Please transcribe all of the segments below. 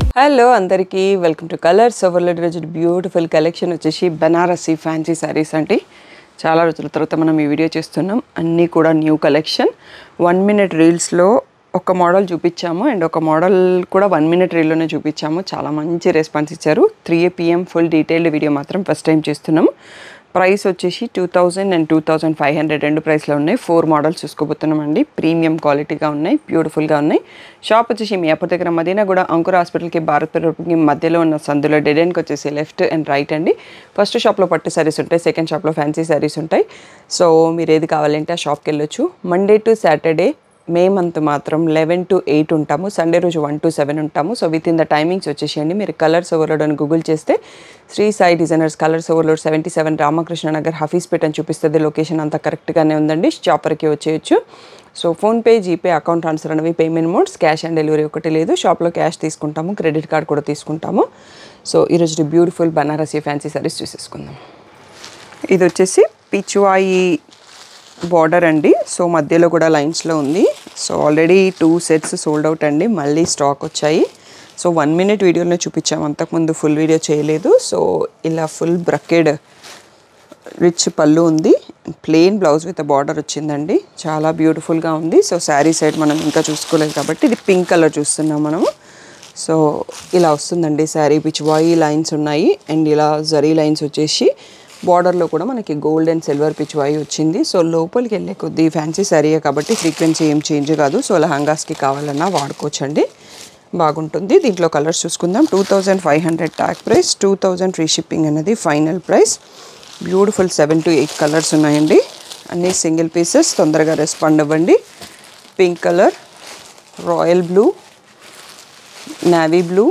hello అందరికీ welcome to colours overload రోజు beautiful collection వచ్చేసి బనారసి ఫ్యాన్సీ శారీస్ అండి చాలా రోజుల తర్వాత మనం ఈ వీడియో చేస్తున్నాం అన్నీ కూడా న్యూ కలెక్షన్ వన్ మినిట్ రీల్స్లో ఒక మోడల్ చూపించాము అండ్ ఒక మోడల్ కూడా వన్ మినిట్ రీల్లోనే చూపించాము చాలా మంచి రెస్పాన్స్ ఇచ్చారు three PM full detailed video మాత్రం ఫస్ట్ టైం చేస్తున్నాము ప్రైస్ వచ్చేసి two thousand and two thousand five hundred రెండు ప్రైస్లో ఉన్నాయి ఫోర్ మోడల్స్ చూసుకోబోతున్నామండి ప్రీమియం క్వాలిటీగా ఉన్నాయి బ్యూటిఫుల్గా ఉన్నాయి షాప్ వచ్చేసి మీ అప్పటి దగ్గర మదీనా కూడా అంకుర్ హాస్పిటల్కి భారత్ పెట్రోల్కి మధ్యలో ఉన్న సందులో డెడ్ ఎండ్కి వచ్చేసి లెఫ్ట్ అండ్ రైట్ అండి ఫస్ట్ షాప్లో పట్టు శారీస్ ఉంటాయి సెకండ్ షాప్లో ఫ్యాన్సీ శారీస్ ఉంటాయి సో మీరు ఏది కావాలంటే ఆ షాప్కి వెళ్ళొచ్చు Monday to Saturday May month మాత్రం లెవెన్ టు ఎయిట్ ఉంటాము సండే రోజు వన్ టు సెవెన్ ఉంటాము so within the timings వచ్చేసేయండి మీరు కలర్స్ ఓవర్లోడ్ అని గూగుల్ చేస్తే Sri Sai designers colours overload seventy seven Ramakrishna Nagar Hafeezpet అని చూపిస్తుంది లొకేషన్ అంతా కరెక్ట్గానే ఉందండి షాపర్కి వచ్చేయచ్చు so PhonePe GPay account transfer అనేవి payment modes cash on delivery ఒకటి లేదు షాప్లో క్యాష్ తీసుకుంటాము క్రెడిట్ కార్డ్ కూడా తీసుకుంటాము సో ఈరోజు బ్యూటిఫుల్ బనారసీ ఫ్యాన్సీ సారీస్ చూసేసుకుందాం ఇది వచ్చేసి పిచ్వాయి బార్డర్ అండి సో మధ్యలో కూడా లైన్స్లో ఉంది so already two sets sold out అండి మళ్ళీ స్టాక్ వచ్చాయి సో వన్ మినిట్ వీడియోలో చూపించాము అంతకుముందు ఫుల్ వీడియో చేయలేదు సో ఇలా ఫుల్ బ్రకెడ్ రిచ్ పళ్ళు ఉంది ప్లెయిన్ బ్లౌజ్ విత్ బార్డర్ వచ్చిందండి చాలా బ్యూటిఫుల్గా ఉంది సో శారీ సైడ్ మనం ఇంకా చూసుకోలేదు కాబట్టి ఇది పింక్ కలర్ చూస్తున్నాం మనము సో ఇలా వస్తుందండి శారీ పిచ్వాయి లైన్స్ ఉన్నాయి అండ్ ఇలా జరీ లైన్స్ వచ్చేసి బార్డర్లో కూడా మనకి గోల్డ్ అండ్ సిల్వర్ పిచ్వాయి వచ్చింది సో లోపలికి వెళ్ళే కొద్దీ ఫ్యాన్సీ శారీ కాబట్టి ఫ్రీక్వెన్సీ ఏం చేంజ్ కాదు సో లహంగాస్కి కావాలన్నా వాడుకోవచ్చండి బాగుంటుంది దీంట్లో కలర్స్ చూసుకుందాం two thousand five hundred tag price two thousand free shipping అనేది final price beautiful seven to eight colours ఉన్నాయండి అన్నీ సింగిల్ పీసెస్ తొందరగా రెస్పాండ్ అవ్వండి pink colour royal blue navy blue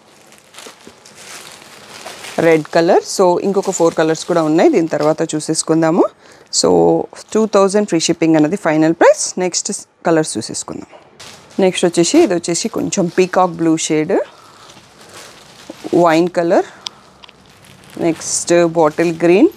red colour so ఇంకొక ఫోర్ కలర్స్ కూడా ఉన్నాయి దీని తర్వాత చూసేసుకుందాము so two thousand free shipping అనేది ఫైనల్ ప్రైస్ నెక్స్ట్ కలర్స్ చూసేసుకుందాం నెక్స్ట్ వచ్చేసి ఇది వచ్చేసి కొంచెం peacock blue shade wine colour next bottle green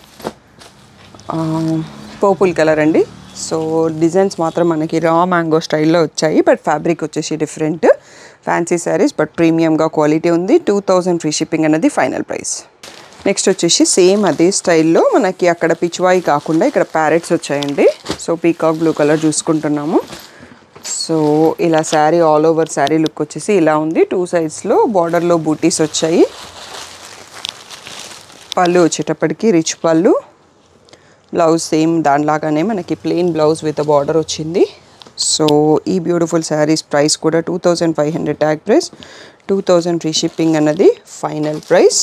purple colour అండి సో డిజైన్స్ మాత్రం మనకి రా మ్యాంగో స్టైల్లో వచ్చాయి బట్ ఫ్యాబ్రిక్ వచ్చేసి డిఫరెంట్ ఫ్యాన్సీ శారీస్ బట్ ప్రీమియంగా క్వాలిటీ ఉంది టూ థౌజండ్ ఫ్రీ షిప్పింగ్ అనేది ఫైనల్ ప్రైస్ నెక్స్ట్ వచ్చేసి సేమ్ అదే స్టైల్లో మనకి అక్కడ పిచ్వాయి కాకుండా ఇక్కడ ప్యారెట్స్ వచ్చాయండి సో పీకాక్ బ్లూ కలర్ చూసుకుంటున్నాము సో ఇలా sari all over sari look వచ్చేసి ఇలా ఉంది టూ సైడ్స్లో బార్డర్లో బూటీస్ వచ్చాయి పళ్ళు వచ్చేటప్పటికి రిచ్ పళ్ళు బ్లౌజ్ సేమ్ దానిలాగానే మనకి ప్లెయిన్ బ్లౌజ్ విత్ బార్డర్ వచ్చింది సో ఈ బ్యూటిఫుల్ శారీస్ ప్రైస్ కూడా two thousand five hundred tag price two thousand free shipping అన్నది ఫైనల్ ప్రైస్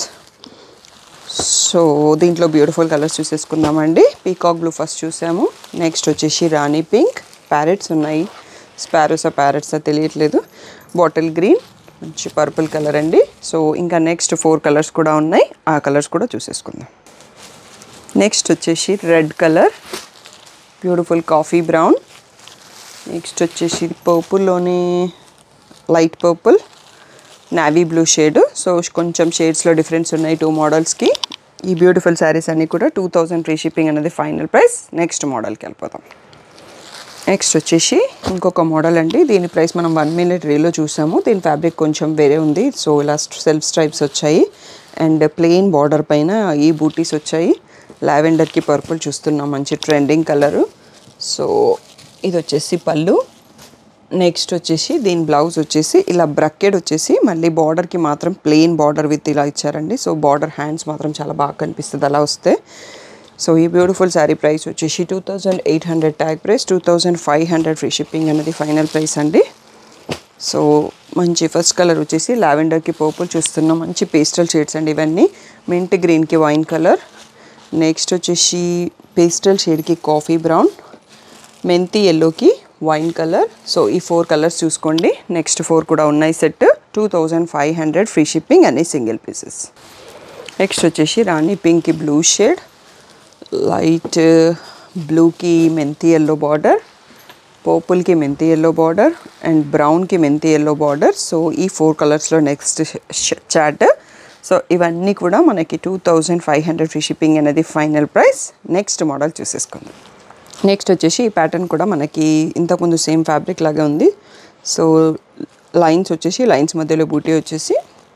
సో దీంట్లో బ్యూటిఫుల్ కలర్స్ చూసేసుకుందామండి పీకాక్ బ్లూ ఫస్ట్ చూసాము నెక్స్ట్ వచ్చేసి రాణి పింక్ ప్యారెట్స్ ఉన్నాయి స్పారోసా ప్యారెట్సా తెలియట్లేదు బాటిల్ గ్రీన్ మంచి పర్పుల్ కలర్ అండి సో ఇంకా నెక్స్ట్ ఫోర్ కలర్స్ కూడా ఉన్నాయి ఆ కలర్స్ కూడా చూసేసుకుందాం నెక్స్ట్ వచ్చేసి red colour beautiful coffee brown next వచ్చేసి పర్పుల్లోని light purple navy blue shade so కొంచెం షేడ్స్లో డిఫరెన్స్ ఉన్నాయి టూ మోడల్స్కి ఈ బ్యూటిఫుల్ శారీస్ అన్నీ కూడా టూ థౌజండ్ ఫ్రీ షిప్పింగ్ అనేది ఫైనల్ ప్రైస్ నెక్స్ట్ మోడల్కి వెళ్ళిపోతాం నెక్స్ట్ వచ్చేసి ఇంకొక మోడల్ అండి దీని ప్రైస్ మనం వన్ మినిట్ రేలో చూసాము దీని ఫ్యాబ్రిక్ కొంచెం వేరే ఉంది సో ఇలా సెల్ఫ్ స్ట్రైప్స్ వచ్చాయి అండ్ ప్లెయిన్ బార్డర్ పైన ఈ బూటీస్ వచ్చాయి లావెండర్కి పర్పుల్ చూస్తున్నాం మంచి ట్రెండింగ్ కలరు సో ఇది వచ్చేసి పళ్ళు నెక్స్ట్ వచ్చేసి దీని బ్లౌజ్ వచ్చేసి ఇలా బ్రకెడ్ వచ్చేసి మళ్ళీ బార్డర్కి మాత్రం ప్లెయిన్ బార్డర్ విత్ ఇలా ఇచ్చారండి సో బార్డర్ హ్యాండ్స్ మాత్రం చాలా బాగా కనిపిస్తుంది అలా వస్తే సో ఈ బ్యూటిఫుల్ శారీ ప్రైస్ వచ్చేసి two thousand eight hundred tag price two thousand five hundred free shipping అనేది ఫైనల్ ప్రైస్ అండి సో మంచి ఫస్ట్ కలర్ వచ్చేసి లావెండర్కి పర్పుల్ చూస్తున్నాం మంచి పేస్టల్ షేడ్స్ అండి ఇవన్నీ మింట్ గ్రీన్కి వైన్ కలర్ నెక్స్ట్ వచ్చేసి పేస్టల్ షేడ్కి కాఫీ బ్రౌన్ మెంతి ఎల్లోకి వైన్ కలర్ సో ఈ ఫోర్ కలర్స్ చూసుకోండి నెక్స్ట్ ఫోర్ కూడా ఉన్నాయి set two thousand five hundred free shipping అన్ని సింగిల్ పీసెస్ నెక్స్ట్ వచ్చేసి rani pink blue shade light బ్లూకి మెంతి ఎల్లో బార్డర్ పర్పుల్కి మెంతి ఎల్లో బార్డర్ అండ్ బ్రౌన్కి మెంతి ఎల్లో బార్డర్ సో ఈ ఫోర్ కలర్స్లో నెక్స్ట్ చాట్ సో ఇవన్నీ కూడా మనకి two thousand five hundred free shipping అనేది ఫైనల్ ప్రైస్ నెక్స్ట్ మోడల్ చూసేసుకుందాం నెక్స్ట్ వచ్చేసి ఈ ప్యాటర్న్ కూడా మనకి ఇంతకుముందు సేమ్ ఫ్యాబ్రిక్ లాగే ఉంది సో లైన్స్ వచ్చేసి లైన్స్ మధ్యలో బూటీ వచ్చేసి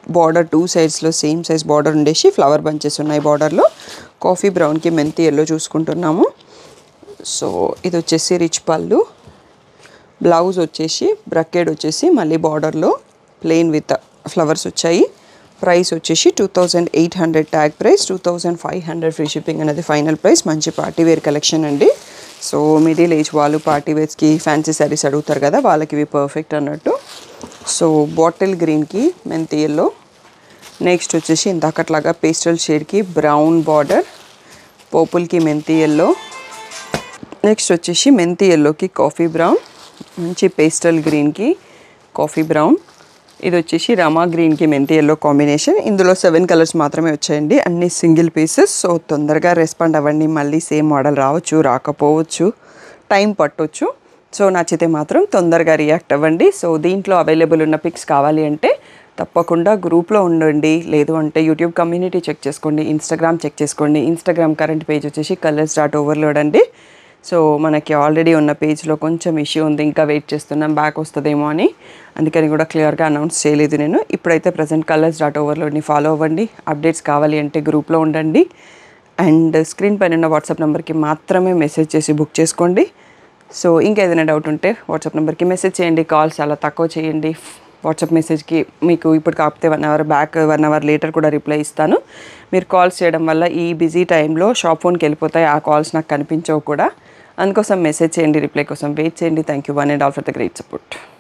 బార్డర్ టూ సైడ్స్లో సేమ్ సైజ్ బార్డర్ ఉండేసి ఫ్లవర్ బంచెస్ ఉన్నాయి బార్డర్లో కాఫీ బ్రౌన్కి మెంతి ఎల్లో చూసుకుంటున్నాము సో ఇది వచ్చేసి రిచ్ పళ్ళు బ్లౌజ్ వచ్చేసి బ్రకెడ్ వచ్చేసి మళ్ళీ బార్డర్లో ప్లెయిన్ విత్ ఫ్లవర్స్ వచ్చాయి ప్రైస్ వచ్చేసి two thousand eight hundred tag price two thousand five hundred free shipping అనేది ఫైనల్ ప్రైస్ మంచి పార్టీ వేర్ కలెక్షన్ అండి సో మిడిల్ ఏజ్ వాళ్ళు పార్టీ వేర్స్కి ఫ్యాన్సీ శారీస్ అడుగుతారు కదా వాళ్ళకి ఇవి పర్ఫెక్ట్ అన్నట్టు సో బాటిల్ గ్రీన్కి మెంతి ఎల్లో నెక్స్ట్ వచ్చేసి ఇందాకట్లాగా పేస్టల్ షేడ్కి బ్రౌన్ బార్డర్ పర్పుల్కి మెంతి ఎల్లో నెక్స్ట్ వచ్చేసి మెంతి ఎల్లోకి కాఫీ బ్రౌన్ మంచి పేస్టల్ గ్రీన్కి కాఫీ బ్రౌన్ ఇది వచ్చేసి రమా గ్రీన్కి మెంతి ఎల్లో కాంబినేషన్ ఇందులో సెవెన్ కలర్స్ మాత్రమే వచ్చాయండి అన్ని సింగిల్ పీసెస్ సో తొందరగా రెస్పాండ్ అవ్వండి మళ్ళీ సేమ్ మోడల్ రావచ్చు రాకపోవచ్చు టైం పట్టొచ్చు సో నచ్చితే మాత్రం తొందరగా రియాక్ట్ అవ్వండి సో దీంట్లో అవైలబుల్ ఉన్న పిక్స్ కావాలి అంటే తప్పకుండా గ్రూప్లో ఉండండి లేదు అంటే యూట్యూబ్ కమ్యూనిటీ చెక్ చేసుకోండి ఇన్స్టాగ్రామ్ చెక్ చేసుకోండి ఇన్స్టాగ్రామ్ కరెంట్ పేజ్ వచ్చేసి కలర్స్ డాట్ ఓవర్లోడ్ అండి సో మనకి ఆల్రెడీ ఉన్న పేజ్లో కొంచెం ఇష్యూ ఉంది ఇంకా వెయిట్ చేస్తున్నాం బ్యాక్ వస్తుందేమో అని అందుకని కూడా క్లియర్గా అనౌన్స్ చేయలేదు నేను ఇప్పుడైతే ప్రజెంట్ కలర్స్ డాట్ ఓవర్లోడ్ని ఫాలో అవ్వండి అప్డేట్స్ కావాలి అంటే గ్రూప్లో ఉండండి అండ్ స్క్రీన్ పైన ఉన్న వాట్సాప్ నెంబర్కి మాత్రమే మెసేజ్ చేసి బుక్ చేసుకోండి సో ఇంకా ఏదైనా డౌట్ ఉంటే వాట్సాప్ నెంబర్కి మెసేజ్ చేయండి కాల్స్ చాలా తక్కువ చేయండి వాట్సాప్ మెసేజ్కి మీకు ఇప్పుడు కాకపోతే one hour back one hour later కూడా రిప్లై ఇస్తాను మీరు కాల్స్ చేయడం వల్ల ఈ బిజీ టైంలో షాప్ ఫోన్కి వెళ్ళిపోతాయి ఆ కాల్స్ నాకు కనిపించవు కూడా అందుకోసం మెసేజ్ చేయండి రిప్లై కోసం వెయిట్ చేయండి thank you one and all for the great support